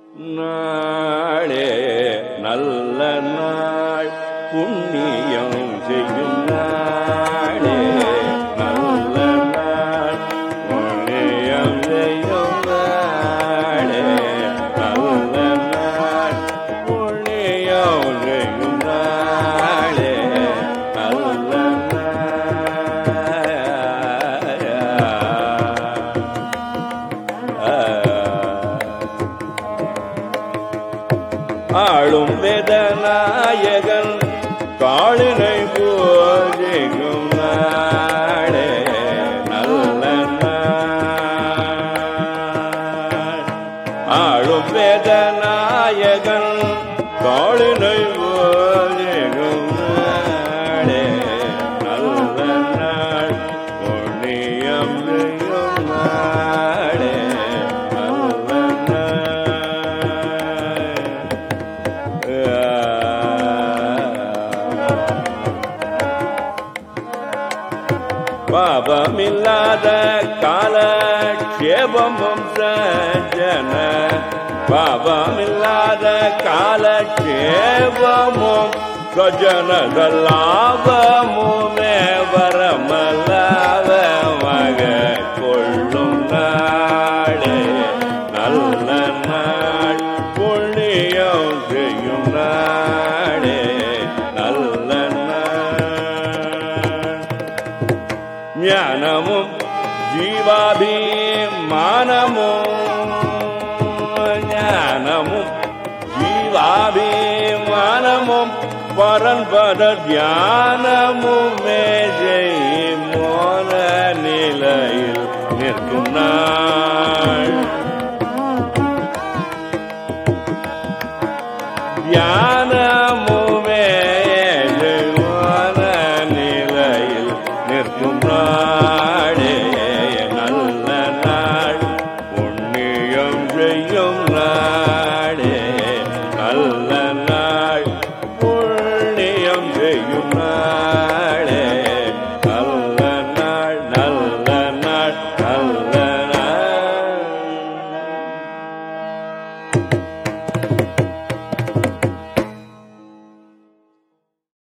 நாளே நல்ல நாள் புண்ணியம் செய்யும் நாளே நல்ல நாள் புண்ணியம் செய்யும் நாளே நல்ல நாள் புண்ணியம் செய்யும் நாளே நல்ல நாள் ஆளும் வேதநாயகன் காளினை போஜிக்கும் நாடே நல்ல நாள் ஆளும் வேதநாயகன் காளினை போஜிக்கும் நாடே நல்ல நாள் புண்ணியம் செய்யும் நாடே நல்ல நாள் பாபமில்லாத கால க்ஷேபமும் சஞ்சன பாபமில்லாத கால க்ஷேபமும் சஜனத லாபமுமே வரமல்லாத மக கொள்ளும் நாளே நல்ல நாள் புண்ணியம் செய்யும் நாடே நல்ல நாள் ஞானமும் ஜீவாபிமானமும் ஞானமும் ஜீவாபிமானமும் பரன்பத தியானமுமே ஜெய் மோன நிலையில் நிற்கும் நாள் தியானமுமே ஜெய்வான நிலையில் நிற்கும் நாடே நல்ல நாள் புண்ணியம் செய்யும் நாடே நல்ல நாள்